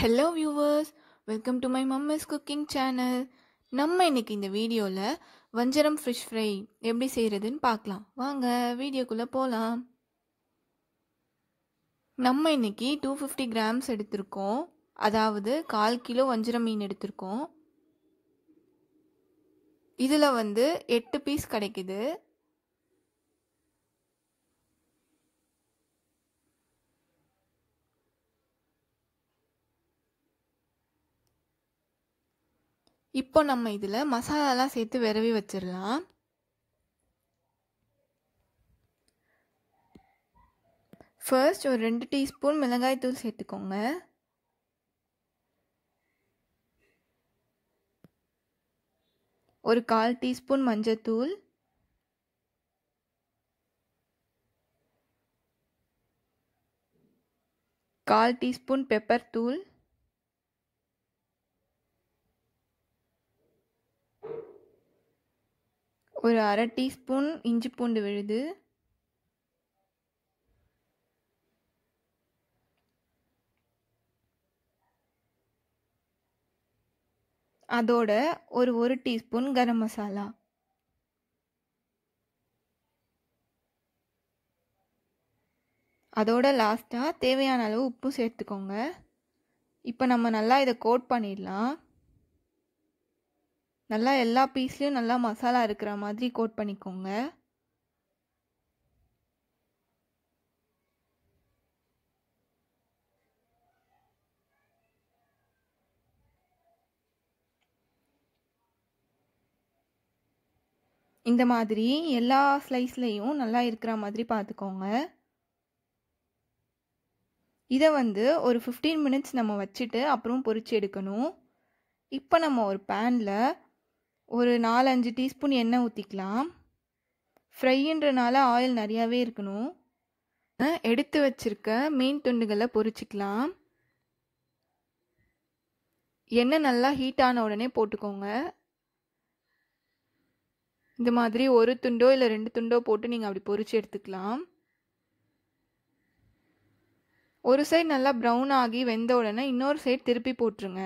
hello viewers welcome to my mamma's cooking channel நம்ம இன்னைக்கு இந்த வீடியோவில் வஞ்சரம் ஃபிஷ் ஃப்ரை எப்படி செய்கிறதுன்னு பார்க்கலாம் வாங்க வீடியோக்குள்ளே போகலாம் நம்ம இன்னைக்கு டூ ஃபிஃப்டி கிராம்ஸ் எடுத்திருக்கோம் அதாவது கால் கிலோ வஞ்சரம் மீன் எடுத்திருக்கோம் இதில் வந்து எட்டு பீஸ் கிடைக்குது இப்போ நம்ம இதில் மசாலாலாம் சேர்த்து விரவி வச்சிடலாம் ஃபர்ஸ்ட் ஒரு ரெண்டு டீஸ்பூன் மிளகாய் தூள் சேர்த்துக்கோங்க ஒரு கால் டீஸ்பூன் மஞ்சத்தூள் கால் டீஸ்பூன் பெப்பர் தூள் ஒரு அரை டீஸ்பூன் இஞ்சி பூண்டு விழுது அதோட ஒரு ஒரு டீஸ்பூன் கரம் மசாலா அதோட லாஸ்ட்டாக தேவையான அளவு உப்பு சேர்த்துக்கோங்க இப்போ நம்ம நல்லா இதை கோட் பண்ணிடலாம் நல்லா எல்லா பீஸ்லேயும் நல்லா மசாலா இருக்கிற மாதிரி கோட் பண்ணிக்கோங்க இந்த மாதிரி எல்லா ஸ்லைஸ்லையும் நல்லா இருக்கிற மாதிரி பார்த்துக்கோங்க இதை வந்து ஒரு ஃபிஃப்டீன் மினிட்ஸ் நம்ம வச்சுட்டு அப்புறம் பொரிச்சு எடுக்கணும் இப்போ நம்ம ஒரு பேனில் ஒரு நாலஞ்சு டீஸ்பூன் எண்ணெய் ஊற்றிக்கலாம் ஃப்ரைன்றனால ஆயில் நிறையாவே இருக்கணும் எடுத்து வச்சிருக்க மீன் துண்டுகளை பொரிச்சிக்கலாம் எண்ணெய் நல்லா ஹீட் ஆன உடனே போட்டுக்கோங்க இந்த மாதிரி ஒரு துண்டோ இல்லை ரெண்டு துண்டோ போட்டு நீங்கள் அப்படி பொரிச்சு எடுத்துக்கலாம் ஒரு சைடு நல்லா ப்ரௌன் ஆகி வெந்த உடனே இன்னொரு சைடு திருப்பி போட்டுருங்க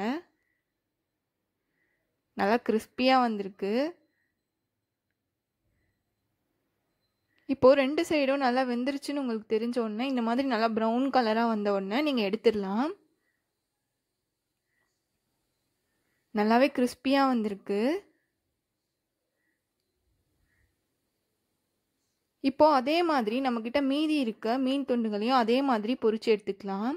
நல்லா கிறிஸ்பியாக வந்திருக்கு இப்போது ரெண்டு சைடும் நல்லா வெந்துருச்சுன்னு உங்களுக்கு தெரிஞ்ச உடனே இந்த மாதிரி நல்லா ப்ரௌன் கலராக வந்த உடனே நீங்கள் எடுத்துடலாம் நல்லாவே கிறிஸ்பியாக வந்திருக்கு இப்போ அதே மாதிரி நம்மக்கிட்ட மீதி இருக்க மீன் துண்டுகளையும் அதே மாதிரி பொரிச்சு எடுத்துக்கலாம்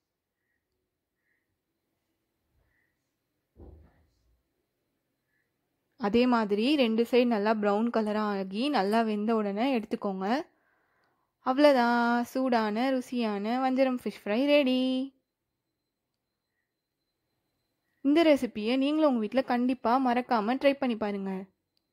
அதே மாதிரி ரெண்டு சைடு நல்லா ப்ரௌன் கலராக ஆகி நல்லா வெந்த உடனே எடுத்துக்கோங்க அவ்வளோதான் சூடான ருசியான வஞ்சரம் ஃபிஷ் ஃப்ரை ரெடி இந்த ரெசிப்பியை நீங்களும் உங்கள் வீட்டில் கண்டிப்பாக மறக்காமல் ட்ரை பண்ணி பாருங்கள்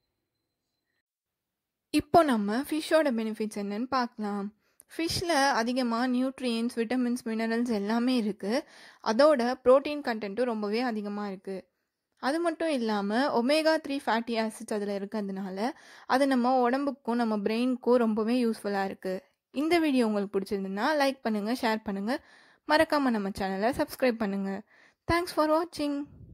இப்போ நம்ம ஃபிஷ்ஷோட பெனிஃபிட்ஸ் என்னன்னு பார்க்கலாம் ஃபிஷ்ஷில் அதிகமாக நியூட்ரியன்ஸ் விட்டமின்ஸ் மினரல்ஸ் எல்லாமே இருக்குது அதோட ப்ரோட்டீன் கண்டென்ட்டும் ரொம்பவே அதிகமாக இருக்குது அது மட்டும் இல்லாமல் ஒமேகா த்ரீ ஃபேட்டி ஆசிட்ஸ் அதில் இருக்கிறதுனால அது நம்ம உடம்புக்கும் நம்ம பிரெயினுக்கும் ரொம்பவே யூஸ்ஃபுல்லாக இருக்குது இந்த வீடியோ உங்களுக்கு பிடிச்சிருந்துன்னா லைக் பண்ணுங்கள் ஷேர் பண்ணுங்கள் மறக்காமல் நம்ம சேனலை சப்ஸ்கிரைப் பண்ணுங்கள் தேங்க்ஸ் ஃபார் வாட்சிங்